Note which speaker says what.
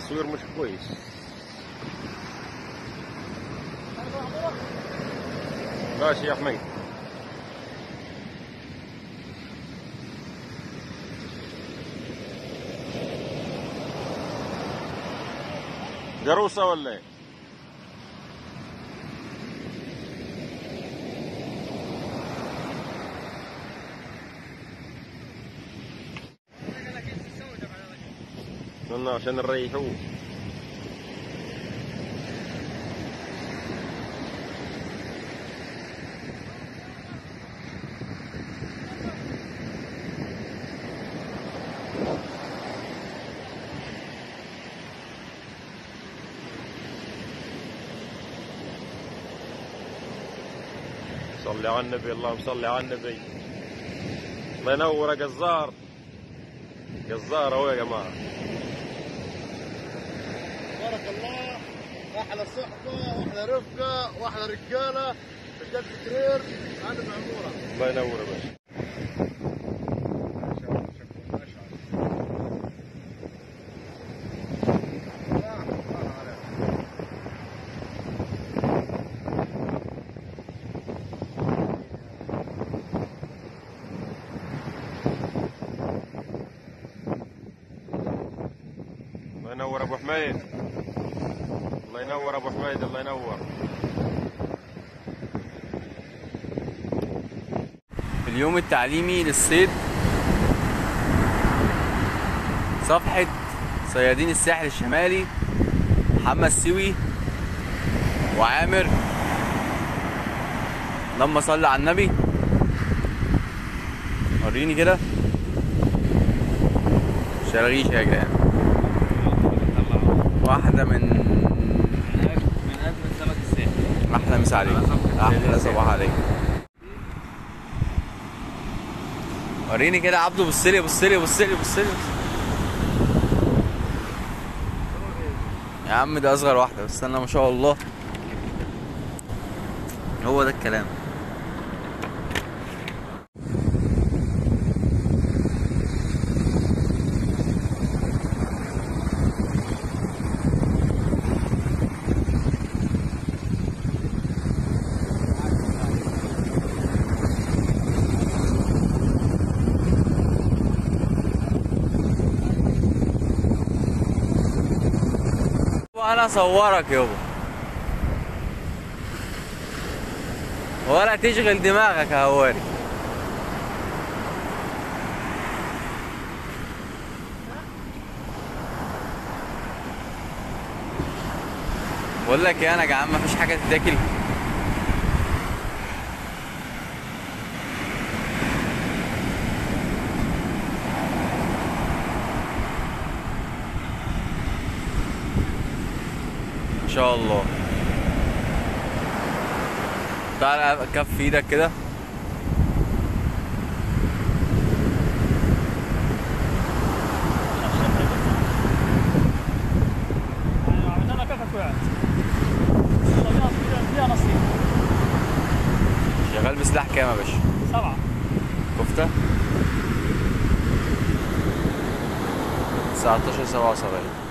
Speaker 1: التصوير مش كويس ماشي يا حميد جروسة ولا ايه؟ قلنا عشان نريحوه صلي على النبي اللهم صل على النبي الله ينور يا جزار جزار اهو يا جماعه
Speaker 2: بارك الله احلى صحبه واحلى رفقه واحلى رجاله رجاله كتير هذا معموره
Speaker 1: الله ينور يا باشا الله ينور ابو حميد الله ينور ابو حميد الله ينور
Speaker 3: في اليوم التعليمي للصيد صفحة صيادين الساحل الشمالي محمد سوي وعامر لما صلى على النبي وريني كده شراغيش يا جدعان واحدة من
Speaker 4: من اجمل سمك الساحل
Speaker 3: أحلى مسا عليك أحلى صباح عليك وريني كده عبده بصلي بصلي بصلي بصلي يا عم ده اصغر واحده بس انا ما شاء الله هو ده الكلام وانا اصورك يابا ولا تشغل دماغك يا هواري بقول لك ايه انا جعان مفيش حاجه تتاكل ان شاء الله تعال كف ايدك كده
Speaker 4: عملنا لك كفك وقعت فيها نصيب
Speaker 3: شغال بسلاح كام يا باشا
Speaker 4: سبعة
Speaker 3: كفته 19 77